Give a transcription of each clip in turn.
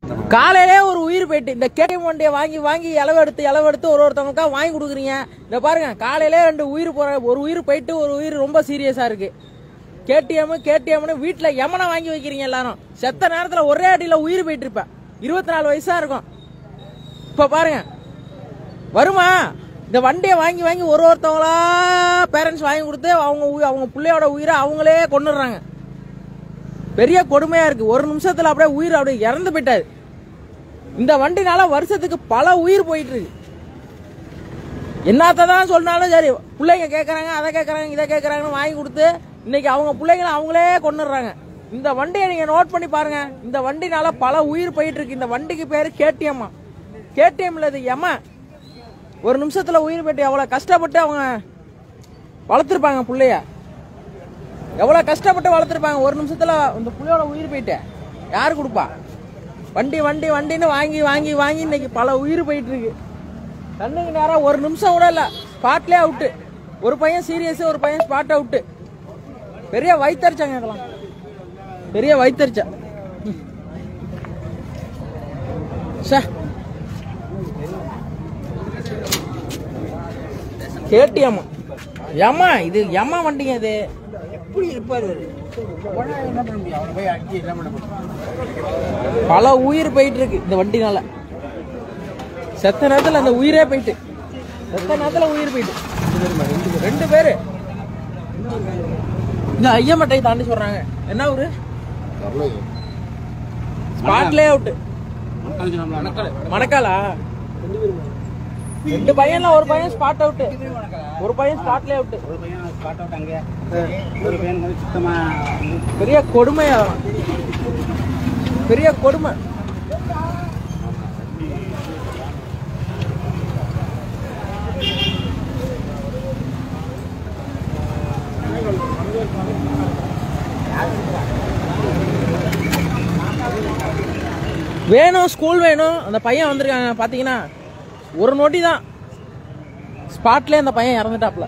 காலையிலே ஒரு உயிர் போயிட்டு இந்த கேடிஎம் வண்டியை வாங்கி வாங்கி இளவு எடுத்து இளவு எடுத்து ஒரு ஒருத்தவங்களுக்கா வாங்கி கொடுக்குறீங்க இந்த பாருங்க காலையிலே ரெண்டு உயிர் போற ஒரு உயிர் போயிட்டு ஒரு உயிர் ரொம்ப சீரியஸா இருக்கு கேடிஎம் கேடிஎம்னு வீட்டுல எமனை வாங்கி வைக்கிறீங்க எல்லாரும் செத்த நேரத்துல ஒரே அடியில உயிர் போயிட்டு இருப்ப இருபத்தி நாலு வயசா இருக்கும் இப்ப பாருங்க வருமா இந்த வண்டியை வாங்கி வாங்கி ஒரு ஒருத்தவங்களா பேரண்ட்ஸ் வாங்கி கொடுத்து அவங்க உயி- அவங்க பிள்ளையோட உயிரை அவங்களே கொண்டுடுறாங்க பெரிய கொடுமையா இருக்கு ஒரு நிமிஷத்துல அப்படியே உயிர் அப்படியே இறந்து போயிட்டாரு இந்த வண்டினால வருஷத்துக்கு பல உயிர் போயிட்டு இருக்கு என்னத்த தான் சொன்னாலும் சரி பிள்ளைங்க கேட்கறாங்க அதை கேட்கறாங்க இதை கேட்கறாங்கன்னு வாங்கி கொடுத்து இன்னைக்கு அவங்க பிள்ளைங்களை அவங்களே கொண்டுடுறாங்க இந்த வண்டியை நீங்க நோட் பண்ணி பாருங்க இந்த வண்டினால பல உயிர் போயிட்டு இருக்கு இந்த வண்டிக்கு பேரு கேடிஎம் கேடிஎம்ல இது எம ஒரு நிமிஷத்துல உயிர் போயிட்டு எவ்வளவு கஷ்டப்பட்டு அவங்க வளர்த்துருப்பாங்க பிள்ளைய எவ்வளவு கஷ்டப்பட்டு வளர்த்துருப்பாங்க ஒரு நிமிஷத்துல இந்த புள்ளையோட உயிர் போயிட்டு யாரு கொடுப்பா வண்டி வண்டி வண்டின்னு வாங்கி வாங்கி வாங்கி இன்னைக்கு பல உயிர் போயிட்டு இருக்கு கண்ணுக்கு நேரம் ஒரு நிமிஷம் கூட இல்ல ஸ்பாட்லயே அவுட்டு ஒரு பையன் சீரியஸ் ஒரு பையன் ஸ்பாட் அவுட்டு பெரிய வைத்தறிச்சாங்க இதெல்லாம் பெரிய வைத்தறிச்சா சே கேட்டியம்மா ஏம்மா இது ஏம்மா வண்டிங்க இது எப்படி இருப்பாரு அவரு? போனா என்ன பண்ண முடியும் அவரை போய் அடிச்சு என்ன பண்ண முடியும் பல உயிர் போயிட்டு இருக்கு இந்த வண்டினால செத்த நேரத்துல அந்த உயிரே போயிட்டு செத்த நேரத்துல உயிர் போயிட்டு ரெண்டு பேரு இந்த ஐயமட்டை தாண்டி சொல்றாங்க என்ன ஊரு ஸ்பாட்லயே அவுட் மணக்காலா ரெண்டு பையன்ல ஒரு பையன் ஸ்பாட் அவுட் ஒரு பையன் ஸ்பாட்லயே அவுட் ஒரு பையன் ஸ்பாட் அவுட் அங்க ஒரு பையன் வந்து சுத்தமா பெரிய கொடுமை அதெல்லாம் பெரிய கொடுமை வேணும் ஸ்கூல் வேணும் அந்த பையன் வந்திருக்காங்க பாத்தீங்கன்னா ஒரு நொடி தான் ஸ்பாட்ல அந்த பையன் இறந்துட்டாப்ல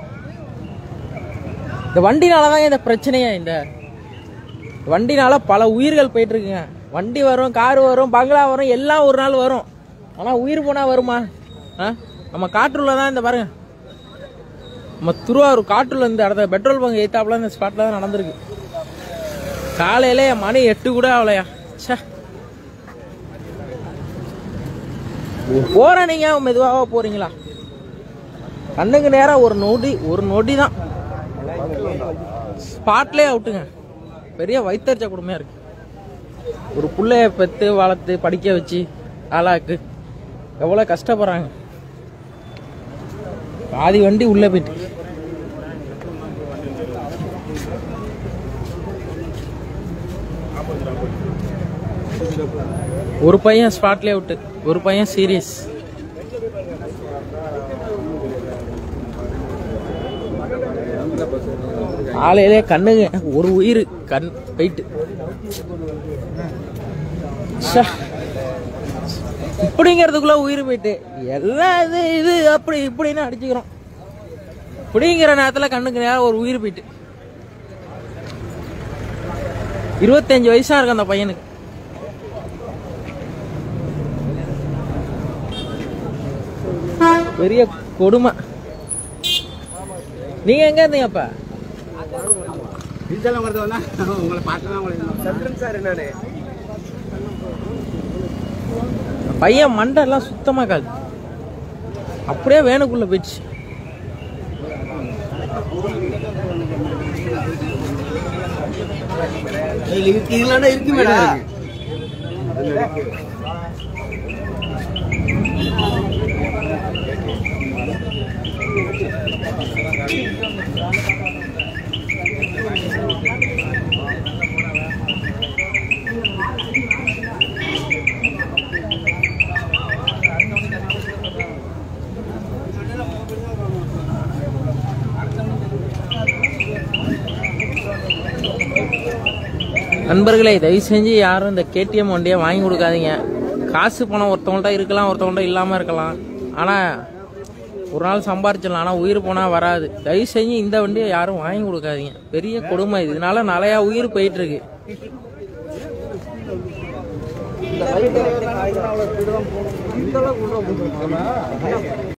இந்த வண்டினால தான் இந்த பிரச்சனையே இந்த வண்டினால பல உயிர்கள் போயிட்டு இருக்குங்க வண்டி வரும் கார் வரும் பங்களா வரும் எல்லாம் ஒரு நாள் வரும் ஆனா உயிர் போனா வருமா ஆ? நம்ம காற்றுல தான் இந்த பாருங்க நம்ம திருவாரூர் காற்றுல இந்த இடத்துல பெட்ரோல் பங்க் ஏத்தாப்புல இந்த ஸ்பாட்ல தான் நடந்திருக்கு காலையில மணி எட்டு கூட ஆகலையா ச்சே போற நீங்க மெதுவாக போறீங்களா கண்ணுக்கு நேரம் ஒரு நொடி ஒரு நொடி தான் ஸ்பாட்லேயே அவுட்டுங்க பெரிய வைத்தறிச்ச கொடுமையா இருக்கு ஒரு புள்ளைய பெத்து வளர்த்து படிக்க வச்சு ஆளாக்கு எவ்வளவு கஷ்டப்படுறாங்க பாதி வண்டி உள்ள போயிட்டு ஒரு பையன் ஸ்பாட்லேயே அவுட்டு ஒரு பையன் சீரியஸ் காலையிலே கண்ணுங்க ஒரு உயிர் கண் போயிட்டு ச்சே. இப்படிங்கிறதுக்குள்ள உயிர் போயிட்டு எல்லாம் இது இது அப்படி இப்படின்னு அடிச்சுக்கிறோம் இப்படிங்கிற நேரத்துல கண்ணுக்கு நேரம் ஒரு உயிர் போயிட்டு இருபத்தஞ்சு வயசா இருக்கு அந்த பையனுக்கு பெரிய கொடுமை நீங்க எங்க இருந்தீங்க அப்ப வீட்டில் வந்தா உங்களை பார்த்து தான் உங்களுக்கு சந்திரன் சார் என்னன்னு பையன் மண்டை எல்லாம் சுத்தமா காது அப்படியே வேனுக்குள்ள போயிடுச்சு இதெல்லாம் இருக்கு மேடம் நண்பர்களே தயவு செஞ்சு யாரும் இந்த கேடிஎம் வண்டியை வாங்கி கொடுக்காதீங்க காசு பணம் ஒருத்தவங்கள்ட்ட இருக்கலாம் ஒருத்தவங்கள்ட்ட இல்லாம இருக்கலாம் ஆனா ஒரு நாள் சம்பாரிச்சிடலாம் ஆனா உயிர் போனா வராது தயவு செஞ்சு இந்த வண்டியை யாரும் வாங்கி கொடுக்காதீங்க பெரிய கொடுமை இது இதனால நிறைய உயிர் போயிட்டு இருக்கு இந்த லைட் அவ்வளோ ஸ்பீடு தான் போகணும் இந்த அளவுக்கு உள்ள போகணும்